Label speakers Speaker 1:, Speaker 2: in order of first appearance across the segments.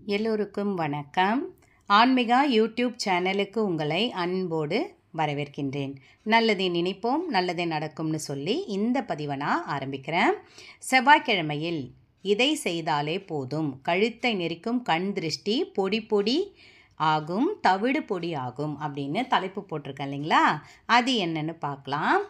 Speaker 1: எல்லோருக்கும் வணக்கம் ஆன்மீகா யூடியூப் சேனலுக்கு உங்களை அன்போடு வரவேற்கின்றேன் நல்லதை நினைப்போம் நல்லதே நடக்கும்னு சொல்லி இந்த பதிவை நான் ஆரம்பிக்கிறேன் செவ்வாய்க்கிழமையில் இதை செய்தாலே போதும் கழுத்தை நெரிக்கும் கண் திருஷ்டி பொடி பொடி ஆகும் தவிடு பொடி ஆகும் அப்படின்னு தலைப்பு போட்டிருக்கேன் இல்லைங்களா அது என்னன்னு பார்க்கலாம்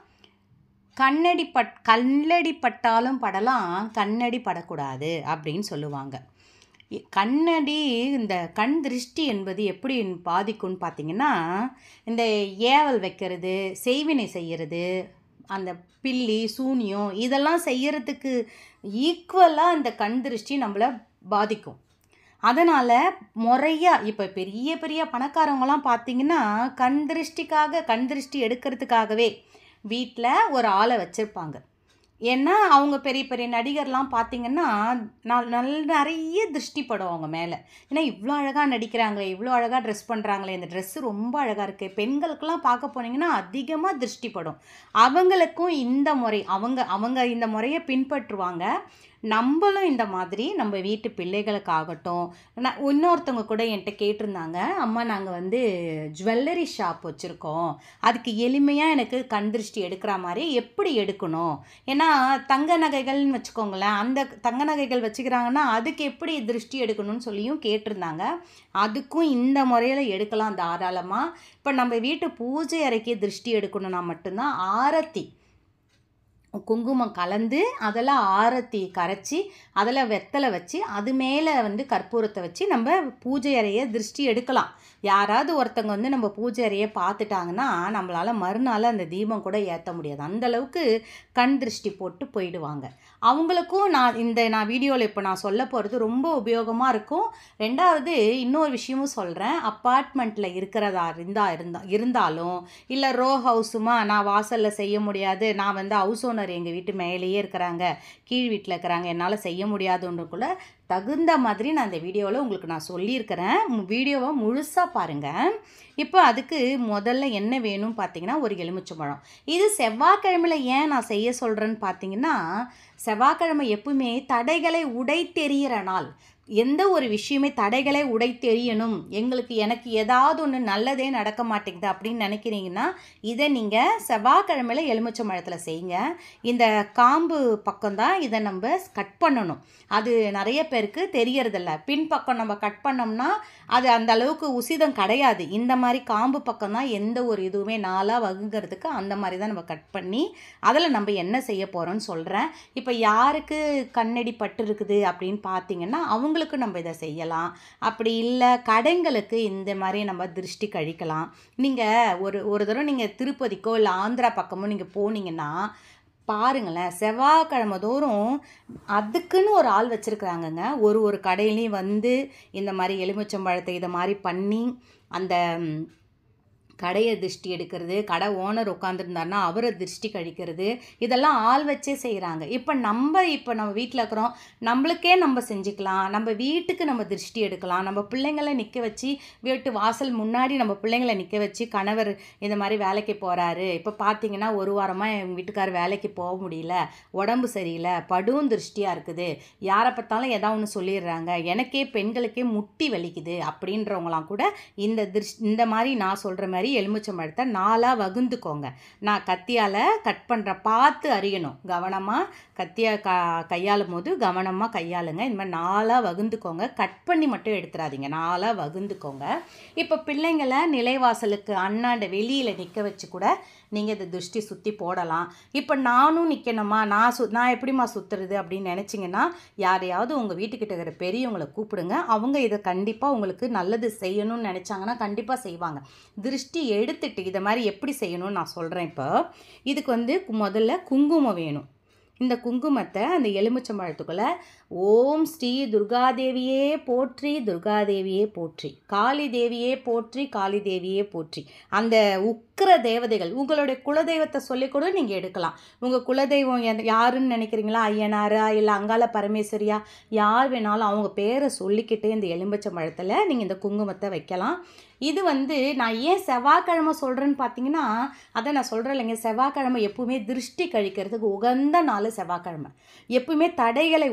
Speaker 1: கண்ணடி பட் கல்லடி பட்டாலும் படலாம் கண்ணடி படக்கூடாது அப்படின்னு சொல்லுவாங்க இ- கண்ணடி இந்த கண் திருஷ்டி என்பது எப்படி பாதிக்கும்னு பார்த்தீங்கன்னா இந்த ஏவல் வைக்கிறது செய்வினை செய்கிறது அந்த பில்லி சூனியம் இதெல்லாம் செய்யறதுக்கு ஈக்குவலாக இந்த கண் திருஷ்டி நம்மளை பாதிக்கும் அதனால் முறையாக இப்போ பெரிய பெரிய பணக்காரவங்களாம் பார்த்தீங்கன்னா கண் திருஷ்டிக்காக கண் திருஷ்டி எடுக்கிறதுக்காகவே வீட்டில் ஒரு ஆளை வச்சுருப்பாங்க ஏன்னா அவங்க பெரிய பெரிய நடிகர்லாம் பார்த்தீங்கன்னா நல் நல்ல நிறைய திருஷ்டி படும் அவங்க மேலே ஏன்னா இவ்வளோ அழகாக நடிக்கிறாங்களே இவ்வளோ அழகாக ட்ரெஸ் பண்ணுறாங்களே இந்த ட்ரெஸ்ஸு ரொம்ப அழகாக இருக்குது பெண்களுக்கெல்லாம் பார்க்க போனீங்கன்னா அதிகமாக திருஷ்டி படும் அவங்களுக்கும் இந்த முறை அவங்க அவங்க இந்த முறையை பின்பற்றுவாங்க நம்மளும் இந்த மாதிரி நம்ம வீட்டு பிள்ளைகளுக்காகட்டும் நான் இன்னொருத்தவங்க கூட என்கிட்ட கேட்டிருந்தாங்க அம்மா நாங்கள் வந்து ஜுவல்லரி ஷாப் வச்சுருக்கோம் அதுக்கு எளிமையாக எனக்கு கண் திருஷ்டி எடுக்கிற மாதிரி எப்படி எடுக்கணும் ஏன்னா தங்க நகைகள்னு வச்சுக்கோங்களேன் அந்த தங்க நகைகள் வச்சுக்கிறாங்கன்னா அதுக்கு எப்படி திருஷ்டி எடுக்கணும்னு சொல்லியும் கேட்டிருந்தாங்க அதுக்கும் இந்த முறையில் எடுக்கலாம் தாராளமாக இப்போ நம்ம வீட்டு பூஜை அறைக்கு திருஷ்டி எடுக்கணும்னா மட்டும்தான் ஆரத்தி குங்குமம் கலந்து அதில் ஆரத்தி கரைச்சி அதில் வெத்தலை வச்சு அது மேலே வந்து கற்பூரத்தை வச்சு நம்ம பூஜை அறையை திருஷ்டி எடுக்கலாம் யாராவது ஒருத்தங்க வந்து நம்ம பூஜை அறையை பார்த்துட்டாங்கன்னா நம்மளால் மறுநாள் அந்த தீபம் கூட ஏற்ற முடியாது அந்த அளவுக்கு கண் திருஷ்டி போட்டு போயிடுவாங்க அவங்களுக்கும் நான் இந்த நான் வீடியோவில் இப்போ நான் சொல்ல போகிறது ரொம்ப உபயோகமாக இருக்கும் ரெண்டாவது இன்னொரு விஷயமும் சொல்கிறேன் அப்பார்ட்மெண்ட்டில் இருக்கிறதா இருந்தா இருந்தா இருந்தாலும் இல்லை ரோ ஹவுஸுமா நான் வாசலில் செய்ய முடியாது நான் வந்து ஹவுஸ் ஓனர் எங்கள் வீட்டு மேலேயே இருக்கிறாங்க கீழ் வீட்டில் இருக்கிறாங்க என்னால் செய்ய முடியாதுன்றக்குள்ள தகுந்த மாதிரி நான் இந்த வீடியோவில் உங்களுக்கு நான் சொல்லியிருக்கிறேன் மு- வீடியோவை முழுசாக பாருங்கள் இப்போ அதுக்கு முதல்ல என்ன வேணும் பார்த்தீங்கன்னா ஒரு எலுமிச்சம்பழம் இது செவ்வாய்க்கிழமையில் ஏன் நான் செய்ய சொல்கிறேன்னு பார்த்தீங்கன்னா செவ்வாய்க்கிழமை எப்பவுமே தடைகளை உடைத்தெறிகிற நாள் எந்த ஒரு விஷயமே தடைகளை உடைத்தெறியணும் எங்களுக்கு எனக்கு ஏதாவது ஒன்று நல்லதே நடக்க மாட்டேங்குது அப்படின்னு நினைக்கிறீங்கன்னா இதை நீங்கள் செவ்வாய்க்கிழமையில் எலுமிச்சம்பழத்தில் செய்யுங்க இந்த காம்பு பக்கம்தான் இதை நம்ம கட் பண்ணணும் அது நிறைய பேருக்கு தெரியறதில்ல பின்பக்கம் நம்ம கட் பண்ணோம்னா அது அந்த அளவுக்கு உசிதம் கிடையாது இந்த மாதிரி காம்பு பக்கம் தான் எந்த ஒரு இதுவுமே நாளாக வகுங்கிறதுக்கு அந்த மாதிரி தான் நம்ம கட் பண்ணி அதில் நம்ம என்ன செய்ய போகிறோம்னு சொல்கிறேன் இப்போ யாருக்கு கண்ணடி பட்டு இருக்குது அப்படின்னு பார்த்தீங்கன்னா அவங்களுக்கு நம்ம இதை செய்யலாம் அப்படி இல்லை கடைங்களுக்கு இந்த மாதிரி நம்ம திருஷ்டி கழிக்கலாம் நீங்கள் ஒரு ஒரு தடவை நீங்கள் திருப்பதிக்கோ இல்லை ஆந்திரா பக்கமோ நீங்கள் போனீங்கன்னா பாருங்களேன் செவ்வாய்க்கிழமை தோறும் அதுக்குன்னு ஒரு ஆள் வச்சுருக்குறாங்கங்க ஒரு ஒரு கடையிலையும் வந்து இந்த மாதிரி எலுமிச்சம்பழத்தை இதை மாதிரி பண்ணி அந்த ம், கடையை திருஷ்டி எடுக்கிறது கடை ஓனர் உட்காந்துருந்தாருன்னா அவரை திருஷ்டி கழிக்கிறது இதெல்லாம் ஆள் வச்சே செய்கிறாங்க இப்போ நம்ம இப்போ நம்ம வீட்டில் இருக்கிறோம் நம்மளுக்கே நம்ம செஞ்சுக்கலாம் நம்ம வீட்டுக்கு நம்ம திருஷ்டி எடுக்கலாம் நம்ம பிள்ளைங்களை நிற்க வச்சு வீட்டு வாசல் முன்னாடி நம்ம பிள்ளைங்களை நிற்க வச்சு கணவர் இந்த மாதிரி வேலைக்கு போகிறாரு இப்போ பார்த்தீங்கன்னா ஒரு வாரமாக எங்கள் வீட்டுக்கார் வேலைக்கு போக முடியல உடம்பு சரியில்லை படும் திருஷ்டியாக இருக்குது யாரை பார்த்தாலும் ஏதாவது ஒன்று சொல்லிடுறாங்க எனக்கே பெண்களுக்கே முட்டி வலிக்குது அப்படின்றவங்களாம் கூட இந்த திருஷ் இந்த மாதிரி நான் சொல்கிற மாதிரி எலுமிச்சம்பழத்தை நாலாக வகுந்துக்கோங்க நான் கத்தியால் கட் பண்ணுற பார்த்து அறியணும் கவனமாக கத்தியை க கையாளும் போது கவனமாக கையாளுங்க இந்த மாதிரி நாலாக வகுந்துக்கோங்க கட் பண்ணி மட்டும் எடுத்துடாதீங்க நாலாக வகுந்துக்கோங்க இப்போ பிள்ளைங்களை நிலைவாசலுக்கு அண்ணாண்ட வெளியில் நிற்க வச்சு கூட நீங்கள் இந்த திருஷ்டி சுற்றி போடலாம் இப்போ நானும் நிற்கணுமா நான் சு நான் எப்படிம்மா சுற்றுறது அப்படின்னு நினச்சிங்கன்னா யாரையாவது உங்கள் வீட்டுக்கிட்ட இருக்கிற பெரியவங்களை கூப்பிடுங்க அவங்க இதை கண்டிப்பாக உங்களுக்கு நல்லது செய்யணும்னு நினச்சாங்கன்னா கண்டிப்பாக செய்வாங்க திருஷ்டி எடுத்துட்டு இதை மாதிரி எப்படி செய்யணும்னு நான் சொல்கிறேன் இப்போ இதுக்கு வந்து கு- முதல்ல குங்குமம் வேணும் இந்த குங்குமத்தை அந்த எலுமிச்சம்பழத்துக்குள்ள ஓம் ஸ்ரீ துர்காதேவியே போற்றி துர்காதேவியே போற்றி காளி தேவியே போற்றி காளி தேவியே போற்றி அந்த உக்கிர தேவதைகள் உங்களுடைய குலதெய்வத்தை சொல்லி கூட நீங்கள் எடுக்கலாம் உங்கள் குலதெய்வம் எந்த- யாருன்னு நினைக்கிறீங்களா ஐயனாரா இல்லை அங்காள பரமேஸ்வரியா யார் வேணாலும் அவங்க பேரை சொல்லிக்கிட்டு இந்த எலுமிச்சம்பழத்தில் நீங்கள் இந்த குங்குமத்தை வைக்கலாம் இது வந்து நான் ஏன் செவ்வாய்க்கிழமை சொல்கிறேன்னு பார்த்தீங்கன்னா அதை நான் சொல்கிறேன் இல்லைங்க செவ்வாய்க்கிழமை எப்பவுமே திருஷ்டி கழிக்கிறதுக்கு உகந்த நாள் செவ்வாய்க்கிழமை எப்பவுமே தடைகளை உடைத்து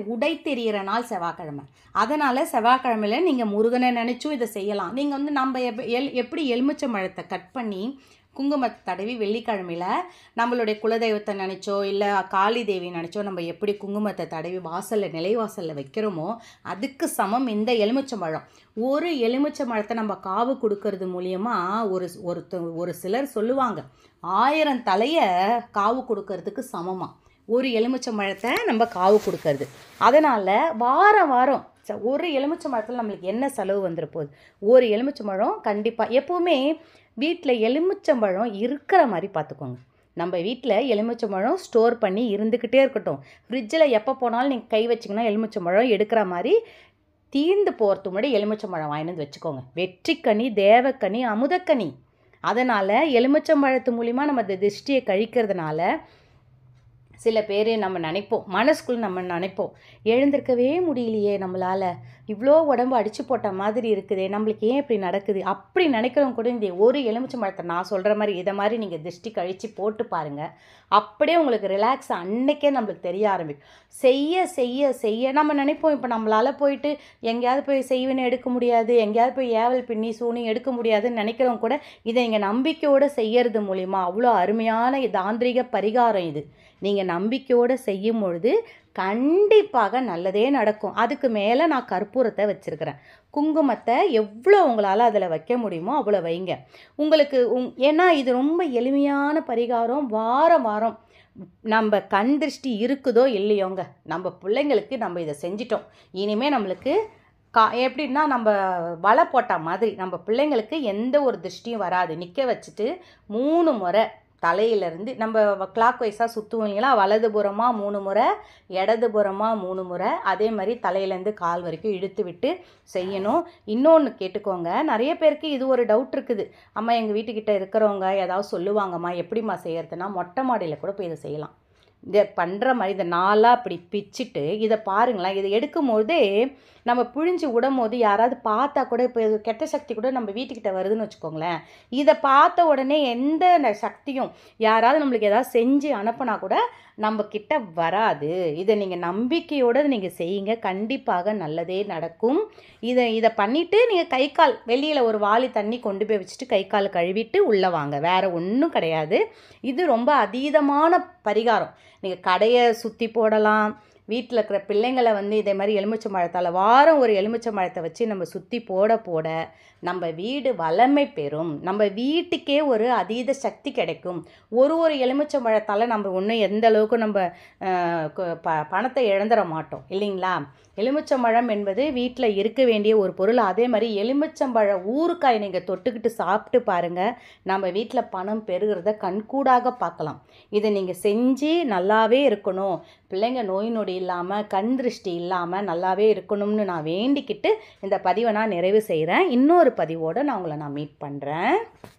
Speaker 1: தெரியிற நாள் செவ்வாய்க்கிழமை அதனால் செவ்வாய்க்கிழமையில நீங்கள் முருகனை நினச்சும் இதை செய்யலாம் நீங்கள் வந்து நம்ம எப் எல் எப்படி எலுமிச்சை பழத்தை கட் பண்ணி குங்குமத்தை தடவி வெள்ளிக்கிழமையில் நம்மளுடைய குலதெய்வத்தை நினச்சோ இல்லை காளி தேவி நினச்சோ நம்ம எப்படி குங்குமத்தை தடவி வாசலில் நிலைவாசலில் வைக்கிறோமோ அதுக்கு சமம் இந்த எலுமிச்சம்பழம் ஒரு எலுமிச்சம்பழத்தை நம்ம காவு கொடுக்கறது மூலியமாக ஒரு ஒருத்த ஒரு சிலர் சொல்லுவாங்க ஆயிரம் தலையை காவு கொடுக்கறதுக்கு சமமாக ஒரு எலுமிச்சம்பழத்தை நம்ம காவு கொடுக்கறது அதனால் வாரம் வாரம் ச- ஒரு எலுமிச்சம்பழத்தில் நம்மளுக்கு என்ன செலவு வந்துட போகுது ஒரு எலுமிச்சம்பழம் கண்டிப்பாக எப்போவுமே வீட்டில் எலுமிச்சம்பழம் இருக்கிற மாதிரி பார்த்துக்கோங்க நம்ம வீட்டில் எலுமிச்சம்பழம் ஸ்டோர் பண்ணி இருந்துக்கிட்டே இருக்கட்டும் ஃப்ரிட்ஜில் எப்போ போனாலும் நீங்கள் கை வச்சிங்கன்னா எலுமிச்சம்பழம் எடுக்கிற மாதிரி தீர்ந்து போகிறதுக்கு முன்னாடி எலுமிச்சம்பழம் வாங்கிட்டு வந்து வச்சுக்கோங்க வெற்றிக்கனி தேவக்கனி அமுதக்கனி அதனால் எலுமிச்சம்பழத்து மூலிமா நம்ம இந்த திருஷ்டியை கழிக்கிறதுனால சில பேர் நம்ம நினைப்போம் மனசுக்குள்ள நம்ம நினைப்போம் எழுந்திருக்கவே முடியலையே நம்மளால் இவ்வளோ உடம்பு அடிச்சு போட்ட மாதிரி இருக்குதே நம்மளுக்கு ஏன் இப்படி நடக்குது அப்படி நினைக்கிறவங்க கூட இந்த ஒரு எலுமிச்சை மரத்தை நான் சொல்கிற மாதிரி இதை மாதிரி நீங்கள் திருஷ்டி கழித்து போட்டு பாருங்கள் அப்படியே உங்களுக்கு ரிலாக்ஸ் அன்னைக்கே நம்மளுக்கு தெரிய ஆரம்பிக்கும் செய்ய செய்ய செய்ய நம்ம நினைப்போம் இப்போ நம்மளால் போயிட்டு எங்கேயாவது போய் செய்வனு எடுக்க முடியாது எங்கேயாவது போய் ஏவல் பின்னி சூனி எடுக்க முடியாதுன்னு நினைக்கிறவங்க கூட இதை நீங்கள் நம்பிக்கையோடு செய்யறது மூலிமா அவ்வளோ அருமையான தாந்திரிக பரிகாரம் இது நீங்கள் நம்பிக்கையோடு செய்யும் பொழுது கண்டிப்பாக நல்லதே நடக்கும் அதுக்கு மேலே நான் கற்பூரத்தை வச்சுருக்கிறேன் குங்குமத்தை எவ்வளோ உங்களால் அதில் வைக்க முடியுமோ அவ்வளோ வைங்க உங்களுக்கு உங் ஏன்னா இது ரொம்ப எளிமையான பரிகாரம் வாரம் வாரம் நம்ம கண் திருஷ்டி இருக்குதோ இல்லையோங்க நம்ம பிள்ளைங்களுக்கு நம்ம இதை செஞ்சிட்டோம் இனிமேல் நம்மளுக்கு கா எப்படின்னா நம்ம வலை போட்ட மாதிரி நம்ம பிள்ளைங்களுக்கு எந்த ஒரு திருஷ்டியும் வராது நிற்க வச்சுட்டு மூணு முறை தலையிலேருந்து நம்ம கிளாக் வைஸாக சுற்றுவோம் இல்லைங்களா வலதுபுறமாக மூணு முறை இடதுபுறமாக மூணு முறை அதே மாதிரி தலையிலேருந்து கால் வரைக்கும் இழுத்து விட்டு செய்யணும் இன்னொன்று கேட்டுக்கோங்க நிறைய பேருக்கு இது ஒரு டவுட் இருக்குது அம்மா எங்கள் வீட்டுக்கிட்ட இருக்கிறவங்க ஏதாவது சொல்லுவாங்கம்மா எப்படிம்மா செய்யறதுன்னா மொட்டை மாடியில் கூட போய் இதை செய்யலாம் இதை பண்ணுற மாதிரி இதை நாளாக அப்படி பிச்சிட்டு இதை பாருங்களேன் இதை எடுக்கும்போதே நம்ம புழிஞ்சு விடும் போது யாராவது பார்த்தா கூட இப்போ இது கெட்ட சக்தி கூட நம்ம வீட்டுக்கிட்ட வருதுன்னு வச்சுக்கோங்களேன் இதை பார்த்த உடனே எந்த ந- சக்தியும் யாராவது நம்மளுக்கு ஏதாவது செஞ்சு அனுப்புனா கூட நம்ம கிட்ட வராது இதை நீங்கள் நம்பிக்கையோடு நீங்கள் செய்யுங்க கண்டிப்பாக நல்லதே நடக்கும் இதை இதை பண்ணிவிட்டு நீங்கள் கை கால் வெளியில் ஒரு வாளி தண்ணி கொண்டு போய் வச்சுட்டு கை கால் கழுவிட்டு உள்ளே வாங்க வேறு ஒன்றும் கிடையாது இது ரொம்ப அதீதமான பரிகாரம் நீங்கள் கடையை சுற்றி போடலாம் வீட்டில் இருக்கிற பிள்ளைங்களை வந்து இதே மாதிரி எலுமிச்சை மழத்தால் வாரம் ஒரு எலுமிச்சை மழத்தை வச்சு நம்ம சுற்றி போட போட நம்ம வீடு வளமை பெறும் நம்ம வீட்டுக்கே ஒரு அதீத சக்தி கிடைக்கும் ஒரு ஒரு எலுமிச்சை மழத்தால் நம்ம ஒன்றும் எந்த அளவுக்கு நம்ம அஹ், கு- ப பணத்தை இழந்துட மாட்டோம் இல்லைங்களா எலுமிச்சம்பழம் என்பது வீட்டில் இருக்க வேண்டிய ஒரு பொருள் அதே மாதிரி எலுமிச்சம்பழ ஊறுகாய் நீங்கள் தொட்டுக்கிட்டு சாப்பிட்டு பாருங்கள் நம்ம வீட்டில் பணம் பெறுகிறத கண்கூடாக பார்க்கலாம் இதை நீங்கள் செஞ்சு நல்லாவே இருக்கணும் பிள்ளைங்க நோய் நொடி இல்லாமல் கண் திருஷ்டி இல்லாமல் நல்லாவே இருக்கணும்னு நான் வேண்டிக்கிட்டு இந்த பதிவை நான் நிறைவு செய்கிறேன் இன்னொரு பதிவோடு நான் உங்களை நான் மீட் பண்ணுறேன்